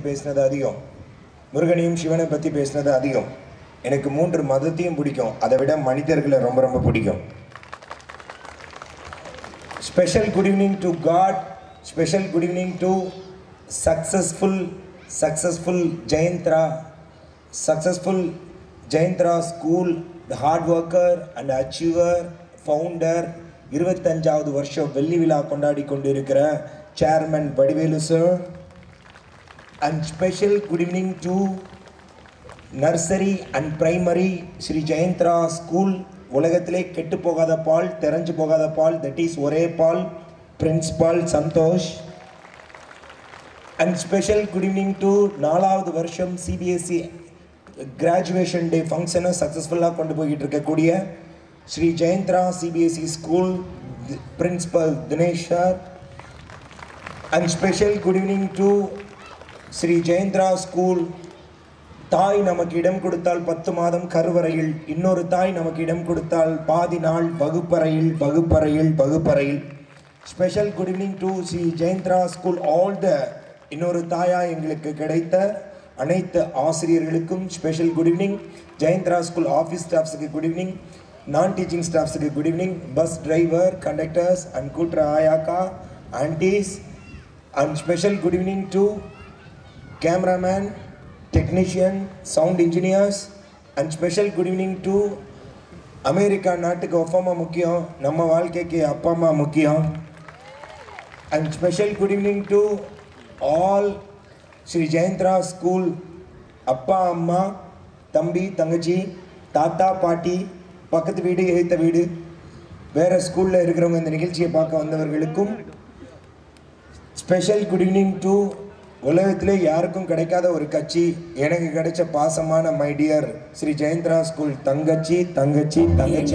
பேசினது அதிகம் முருகனையும் சிவனை பற்றி பேசினது அதிகம் எனக்கு மூன்று மதத்தையும் பிடிக்கும் அதை விட மனிதர்களை ரொம்ப ரொம்ப பிடிக்கும் special good evening to God special good evening to successful successful Jayanthra successful Jayanthra school the hard worker and achiever founder இருபத்தஞ்சாவது வருஷம் வெள்ளி விழா கொண்டாடி கொண்டிருக்கிற chairman Vadivelu sir and special good evening to nursery and primary Shri Jayanthra school உலகத்திலே கெட்டு போகாத பால் தெரிஞ்சு போகாத பால் தட் இஸ் ஒரே பால் principal Santhosh and special good evening to நாலாவது வருஷம் சிபிஎஸ்சி கிராஜுவேஷன் டே ஃபங்க்ஷனை சக்ஸஸ்ஃபுல்லாக கொண்டு போய்கிட்டு இருக்கக்கூடிய Shri Jayanthra CBSE school principal Dinesh sir and special good evening to Shri Jayanthra school தாய் நமக்கு இடம் கொடுத்தால் பத்து மாதம் கருவறையில் இன்னொரு தாய் நமக்கு இடம் கொடுத்தால் பாதி நாள் வகுப்பறையில் வகுப்பறையில் வகுப்பறையில் special good evening to Shri Jayanthra school all the இன்னொரு தாயா எங்களுக்கு கிடைத்த அனைத்து ஆசிரியர்களுக்கும் special good evening Jayanthra school office ஸ்டாஃப்ஸுக்கு குட் ஈவினிங் நான் டீச்சிங் ஸ்டாஃப்ஸுக்கு good evening bus driver conductors and கூட்டுற ஆயாக்கா aunties and special good evening to cameraman, technician, sound engineers, and special good evening to America நாட்டுக்கு Obama முக்கியம் நம்ம வாழ்க்கைக்கு அப்பா அம்மா முக்கியம் and special good evening to all Sri Jayanthra school அப்பா அம்மா தம்பி தங்கச்சி தாத்தா பாட்டி பக்கத்து வீடு எதிர்த்த வீடு வேறு ஸ்கூலில் இருக்கிறவங்க இந்த நிகழ்ச்சியை பார்க்க வந்தவர்களுக்கும் ஸ்பெஷல் குட் ஈவினிங் டு உலகத்திலே யாருக்கும் கிடைக்காத ஒரு கட்சி எனக்கு கிடைச்ச பாசமான my dear Shri Jayanthra school தங்கச்சி தங்கச்சி தங்கச்சி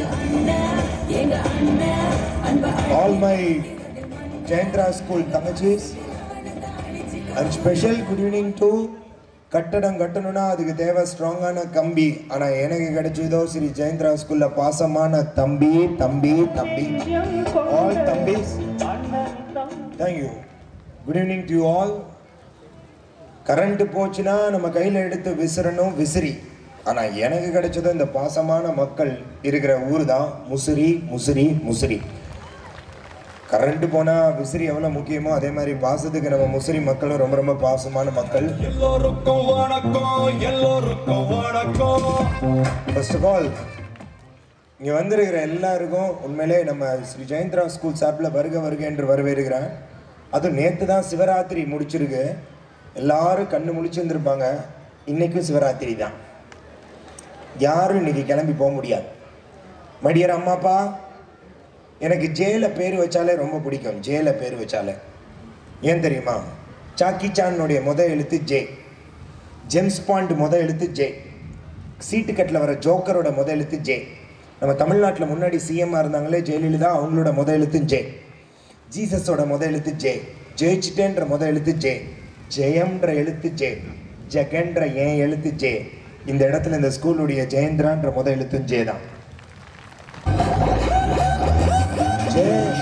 ஆல் மை ஜெயந்த்ரா ஸ்கூல் தங்கச்சிஸ் and special good evening to கட்டடம் கட்டணும்னா அதுக்கு தேவை ஸ்ட்ராங்கான கம்பி ஆனால் எனக்கு கிடைச்சதோ ஸ்ரீ ஜெயந்த்ரா ஸ்கூலில் பாசமான தம்பி தம்பி தம்பி ஆல் தம்பிஸ் thank you good evening to all current போச்சுன்னா நம்ம கையில் எடுத்து விசிறணும் விசிறி ஆனால் எனக்கு கிடைச்சது இந்த பாசமான மக்கள் இருக்கிற ஊர் தான் முசிறி முசிறி முசிறி கரண்ட் போனால் விசிறி எவ்வளோ முக்கியமோ அதே மாதிரி பாசத்துக்கு நம்ம முசிறி மக்களும் ரொம்ப ரொம்ப பாசமான மக்கள் எல்லோருக்கும் வணக்கம் எல்லோருக்கும் வணக்கம் ஃபர்ஸ்ட் ஆஃப் ஆல் இங்கே வந்திருக்கிற எல்லாருக்கும் உண்மையிலே நம்ம ஸ்ரீ ஜெயந்த்ரா ஸ்கூல் சார்பில் வருக வருக என்று வரவேற்கிறேன் அதுவும் நேற்று தான் சிவராத்திரி முடிச்சிருக்கு எல்லாரும் கண்ணு முழிச்சிருந்துருப்பாங்க இன்றைக்கும் சிவராத்திரி தான் யாரும் இன்னைக்கு கிளம்பி போக முடியாது மடியர் அம்மாப்பா எனக்கு ஜேல பேர் வச்சாலே ரொம்ப பிடிக்கும் ஜேல பேர் வச்சாலே ஏன் தெரியுமா சாக்கி சானுடைய முத எழுத்து ஜே ஜேம்ஸ் பாண்ட் முத எழுத்து ஜே சீட்டு கட்டில் வர ஜோக்கரோட முத எழுத்து ஜே நம்ம தமிழ்நாட்டில் முன்னாடி சிஎம்மாக இருந்தாங்களே ஜெயலலிதா அவங்களோட முத எழுத்து ஜே ஜீசஸோட முத எழுத்து ஜே ஜெயிச்சிட்டேன்ற முத எழுத்து ஜே ஜெயம்ன்ற எழுத்து ஜே ஜெகன்ற ஏன் எழுத்து ஜே இந்த இடத்துல இந்த ஸ்கூலுடைய ஜெயந்திரான்ற முத எழுத்து ஜே தான் ஜே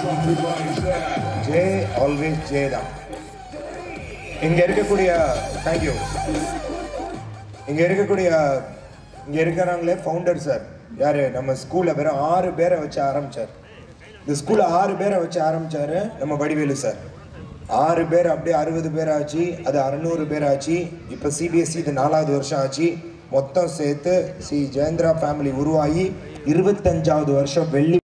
ஜே ஆல்வேஸ் ஜே தான் இங்க இருக்கக்கூடிய தேங்க்யூ இங்க இருக்கக்கூடிய இங்க இருக்கிறாங்களே ஃபவுண்டர் சார் யாரு நம்ம ஸ்கூல்ல வெறும் ஆறு பேரை வச்சு ஆரம்பிச்சார் இந்த ஸ்கூல்ல ஆறு பேரை வச்சு ஆரம்பிச்சாரு நம்ம வடிவேலு சார் ஆறு பேர் அப்படியே அறுபது பேர் ஆச்சு அது அறுநூறு பேர் ஆச்சு இப்போ சிபிஎஸ்சி இது நாலாவது வருஷம் ஆச்சு மொத்தம் சேர்த்து ஸ்ரீ ஜெயந்திரா ஃபேமிலி உருவாகி இருபத்தஞ்சாவது வருஷம் வெள்ளி